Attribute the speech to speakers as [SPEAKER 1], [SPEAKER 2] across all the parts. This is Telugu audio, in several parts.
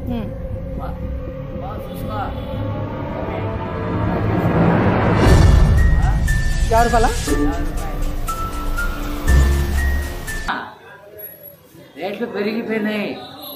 [SPEAKER 1] ఉమ్.
[SPEAKER 2] బా- బాగా చూసుకో
[SPEAKER 1] యాభై రూపాయలా
[SPEAKER 2] రేట్లు పెరిగిపోయినాయి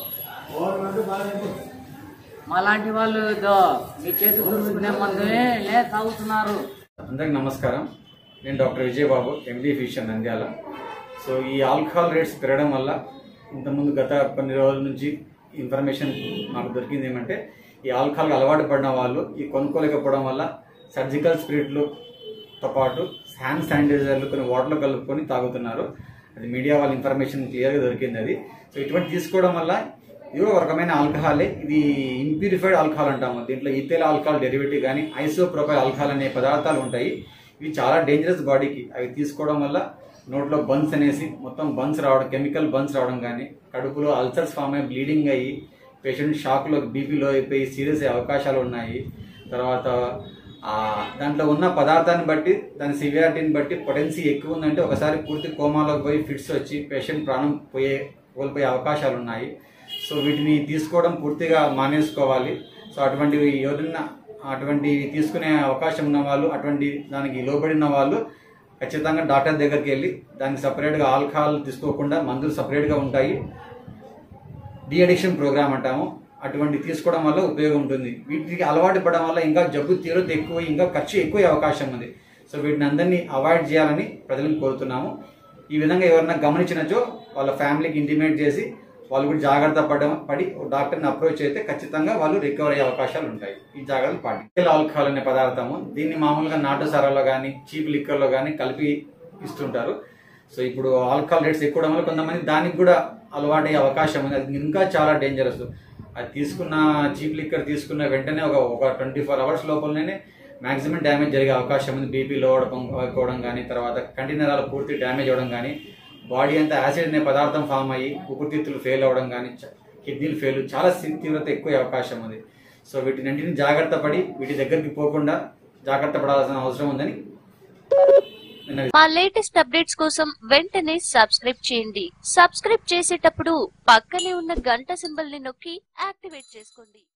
[SPEAKER 2] మాలాంటి వాళ్ళు ఇదో మీ చేతి గుర్తుకునే మందునే లే తాగుతున్నారు
[SPEAKER 3] అందరికి నమస్కారం నేను doctor Vijayababu MD physician Nandyal so ఈ ఆల్కహాల్ రేట్స్ పెరగడం వల్ల ఇంతకుముందు గత కొన్ని రోజుల నుంచి ఇన్ఫర్మేషన్ మాకు దొరికింది ఏమంటే ఈ ఆల్కహాల్ అలవాటు పడిన వాళ్ళు ఈ కొనుక్కోలేకపోవడం వల్ల సర్జికల్ స్పిరిట్లుతో పాటు హ్యాండ్ శానిటైజర్లు కొన్ని వాటర్లో కలుపుకొని తాగుతున్నారు అది మీడియా వాళ్ళ ఇన్ఫర్మేషన్ క్లియర్గా దొరికింది అది సో ఇటువంటి తీసుకోవడం వల్ల ఇది కూడా ఒక రకమైన ఆల్కహాలే ఇది ఇంప్యూరిఫైడ్ ఆల్కహాల్ అంటాము దీంట్లో ఈథైల్ ఆల్కహాల్ డెరివేటివ్ కానీ ఐసోప్రోపైల్ ఆల్కహాల్ అనే పదార్థాలు ఉంటాయి ఇవి చాలా డేంజరస్ బాడీకి అవి తీసుకోవడం వల్ల నోట్లో బన్స్ అనేసి మొత్తం బన్స్ రావడం కెమికల్ బన్స్ రావడం కానీ కడుపులో అల్సర్స్ ఫామ్ అయ్యి బ్లీడింగ్ అయ్యి పేషెంట్ షాక్లో బీపీలో అయిపోయి సీరియస్ అయ్యే అవకాశాలు ఉన్నాయి తర్వాత ఆ, దాంట్లో ఉన్న పదార్థాన్ని బట్టి దాని సివియారిటీని బట్టి పొటెన్సీ ఎక్కువ ఉందంటే ఒకసారి పూర్తి కోమాలోకి పోయి ఫిట్స్ వచ్చి పేషెంట్ ప్రాణం పోయే కోల్పోయే అవకాశాలు ఉన్నాయి సో వీటిని తీసుకోవడం పూర్తిగా మానేసుకోవాలి సో అటువంటివి ఎవరైనా అటువంటి తీసుకునే అవకాశం ఉన్న వాళ్ళు అటువంటి దానికి లోబడిన వాళ్ళు ఖచ్చితంగా డాక్టర్ దగ్గరికి వెళ్ళి దానికి సపరేట్గా ఆల్కహాల్ తీసుకోకుండా మందులు సపరేట్గా ఉంటాయి డి అడిక్షన్ ప్రోగ్రామ్ అంటాము అటువంటి తీసుకోవడం వల్ల ఉపయోగం ఉంటుంది వీటికి అలవాటు పడడం వల్ల ఇంకా జబ్బు తీవ్రత ఎక్కువ ఇంకా ఖర్చు ఎక్కువ అవకాశం ఉంది సో వీటిని అందరినీ అవాయిడ్ చేయాలని ప్రజలను కోరుతున్నాము ఈ విధంగా ఎవరైనా గమనించినచో వాళ్ళ ఫ్యామిలీకి ఇంటిమేట్ చేసి వాళ్ళు కూడా జాగ్రత్త పడడం పడి ఓ డాక్టర్ని అప్రోచ్ అయితే ఖచ్చితంగా వాళ్ళు రికవర్ అయ్యే అవకాశాలు ఉంటాయి ఈ జాగ్రత్తలు పాటి ఆల్కహాల్ అనే పదార్థము దీన్ని మామూలుగా నాటు సారాలో కానీ చీప్ లిక్కర్లో కానీ కలిపి ఇస్తుంటారు సో ఇప్పుడు ఆల్కహాల్ రేట్స్ ఎక్కువ వల్ల కొంతమంది దానికి కూడా అలవాటయ్యే అవకాశం ఉంది అది ఇంకా చాలా డేంజరస్ అది తీసుకున్న చీప్ లిక్కర్ తీసుకున్న వెంటనే ఒక ఒక ట్వంటీ ఫోర్ అవర్స్ లోపలనే మాక్సిమం డ్యామేజ్ జరిగే అవకాశం ఉంది బీపీ లో అవడం అయిపోవడం కానీ తర్వాత కంటి నరాలు పూర్తి డ్యామేజ్ అవ్వడం కానీ బాడీ అంతా యాసిడ్ అనే పదార్థం ఫామ్ అయ్యి ఊపిరితిత్తులు ఫెయిల్ అవ్వడం కానీ చ- కిడ్నీలు ఫెయిల్ చాలా సి- తీవ్రత ఎక్కువ అవకాశం ఉంది సో వీటినంటిని జాగ్రత్త పడి వీటి దగ్గరికి పోకుండా జాగ్రత్త పడాల్సిన అవసరం ఉందని నిన్న
[SPEAKER 4] మా లేటెస్ట్ అప్డేట్స్ కోసం వెంటనే సబ్స్క్రైబ్ చేయండి సబ్స్క్రైబ్ చేసేటప్పుడు పక్కనే ఉన్న గంట సింబల్ ని నొక్కి యాక్టివేట్ చేసుకోండి